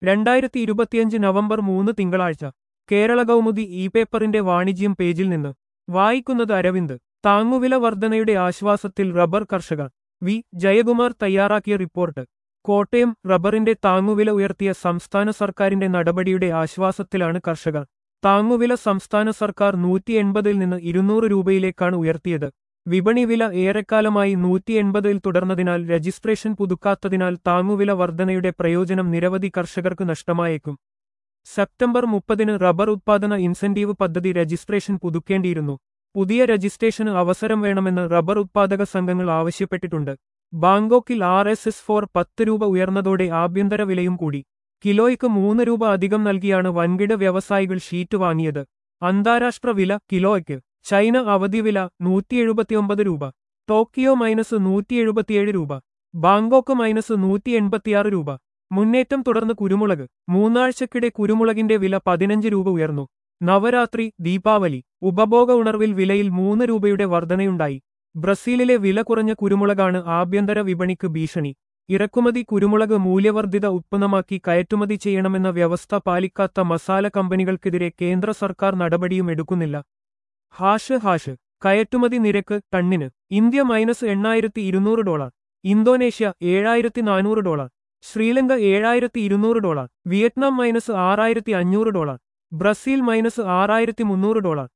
രണ്ടായിരത്തി ഇരുപത്തിയഞ്ച് നവംബർ മൂന്ന് തിങ്കളാഴ്ച കേരള കൗമുദി ഇ പേപ്പറിന്റെ വാണിജ്യം പേജിൽ നിന്ന് വായിക്കുന്നത് അരവിന്ദ് താങ്ങുവില വർധനയുടെ ആശ്വാസത്തിൽ റബ്ബർ കർഷകർ വി ജയകുമാർ തയ്യാറാക്കിയ റിപ്പോർട്ട് കോട്ടയം റബ്ബറിന്റെ താങ്ങുവില ഉയർത്തിയ സംസ്ഥാന സർക്കാരിന്റെ നടപടിയുടെ ആശ്വാസത്തിലാണ് കർഷകർ താങ്ങുവില സംസ്ഥാന സർക്കാർ നൂറ്റി എൺപതിൽ നിന്ന് ഇരുന്നൂറ് രൂപയിലേക്കാണ് ഉയർത്തിയത് വിപണി വില ഏറെക്കാലമായി നൂറ്റി എൺപതിൽ തുടർന്നതിനാൽ രജിസ്ട്രേഷൻ പുതുക്കാത്തതിനാൽ താങ്ങുവില വർധനയുടെ പ്രയോജനം നിരവധി കർഷകർക്ക് നഷ്ടമായേക്കും സെപ്റ്റംബർ മുപ്പതിന് റബ്ബർ ഉത്പാദന ഇൻസെന്റീവ് പദ്ധതി രജിസ്ട്രേഷൻ പുതുക്കേണ്ടിയിരുന്നു പുതിയ രജിസ്ട്രേഷന് അവസരം വേണമെന്ന് റബ്ബർ ഉത്പാദക സംഘങ്ങൾ ആവശ്യപ്പെട്ടിട്ടുണ്ട് ബാങ്കോക്കിൽ ആർ എസ് എസ് ഫോർ പത്ത് രൂപ ഉയർന്നതോടെ ആഭ്യന്തര വിലയും കൂടി കിലോയ്ക്ക് മൂന്ന് രൂപ അധികം നൽകിയാണ് വൻകിട വ്യവസായികൾ ഷീറ്റ് വാങ്ങിയത് അന്താരാഷ്ട്ര വില കിലോയ്ക്ക് ചൈന അവധി വില നൂറ്റി എഴുപത്തിയൊമ്പത് രൂപ ടോക്കിയോ മൈനസ് നൂറ്റി എഴുപത്തിയേഴ് രൂപ ബാങ്കോക്ക് മൈനസ് നൂറ്റി എൺപത്തിയാറ് രൂപ മുന്നേറ്റം തുടർന്ന് കുരുമുളക് മൂന്നാഴ്ചക്കിടെ കുരുമുളകിന്റെ വില പതിനഞ്ച് രൂപ ഉയർന്നു നവരാത്രി ദീപാവലി ഉപഭോഗ ഉണർവിൽ വിലയിൽ മൂന്ന് രൂപയുടെ വർധനയുണ്ടായി ബ്രസീലിലെ വില കുറഞ്ഞ കുരുമുളകാണ് ആഭ്യന്തര വിപണിക്ക് ഭീഷണി ഇറക്കുമതി കുരുമുളക് മൂല്യവർദ്ധിത ഉത്പന്നമാക്കി കയറ്റുമതി ചെയ്യണമെന്ന വ്യവസ്ഥ പാലിക്കാത്ത മസാല കമ്പനികൾക്കെതിരെ കേന്ദ്ര സർക്കാർ നടപടിയും എടുക്കുന്നില്ല ഹാഷ് ഹാഷ് കയറ്റുമതി നിരക്ക് ടണ്ണിന് ഇന്ത്യ മൈനസ് എണ്ണായിരത്തി ഇരുന്നൂറ് ഡോളർ ഇന്തോനേഷ്യ ഏഴായിരത്തി നാനൂറ് ഡോളർ ശ്രീലങ്ക ഏഴായിരത്തി ഇരുന്നൂറ് ഡോളർ വിയറ്റ്നാം മൈനസ് ആറായിരത്തി അഞ്ഞൂറ് ഡോളർ ബ്രസീൽ മൈനസ് ആറായിരത്തി മുന്നൂറ് ഡോളർ